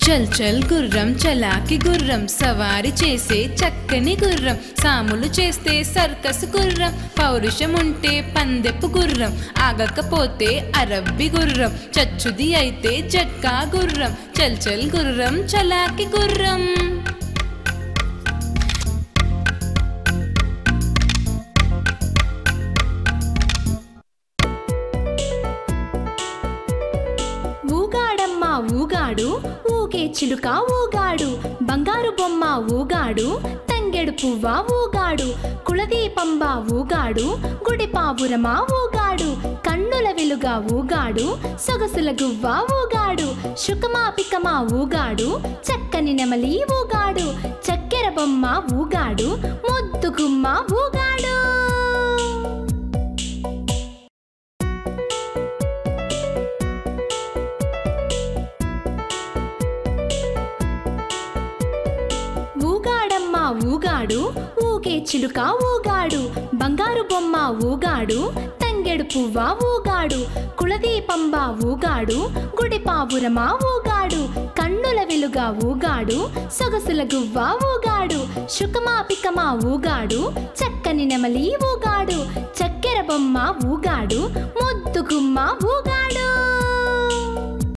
చల్ చల్ గుర్రం చలాకి గుర్రం సవారి చేసే చక్కని గుర్రం సాములు చేస్తే సర్కస్ గుర్రం పౌరుషం ఉంటే పందెపు గుర్రం ఆగకపోతే అరబ్బి గుర్రం చచ్చుది అయితే జట్కా గుర్రం చల్ చల్ గుర్రం చలాకి గుర్రం ఊగాడమ్మ ఊగాడు ఊగే చిలుక ఊగాడు బంగారు బొమ్మ ఊగాడు తంగెడు పువ్వ ఊగాడు కులదీపంబ ఊగాడు గుడి పావురమా ఊగాడు కన్నుల వెలుగా ఊగాడు సొగసుల గువ్వ ఊగాడు శుకమా పికమా ఊగాడు చక్కని నెమలి ఊగాడు చక్కెర బొమ్మ ఊగాడు ముద్దు గుమ్మ ఊగాడు ఊగాడమ్మ ఊగాడు ఊగే చిలుక ఊగాడు బంగారు బొమ్మ ఊగాడు తంగెడు పువ్వ ఊగాడు కులదీపంబ ఊగాడు గుడి పావురమా ఊగాడు కన్నుల వెలుగా ఊగాడు సొగసుల గువ్వ ఊగాడు శుకమా పికమా ఊగాడు చక్కని నెమలి ఊగాడు చక్కెర బొమ్మ ఊగాడు ముద్దు గుమ్మ ఊగాడు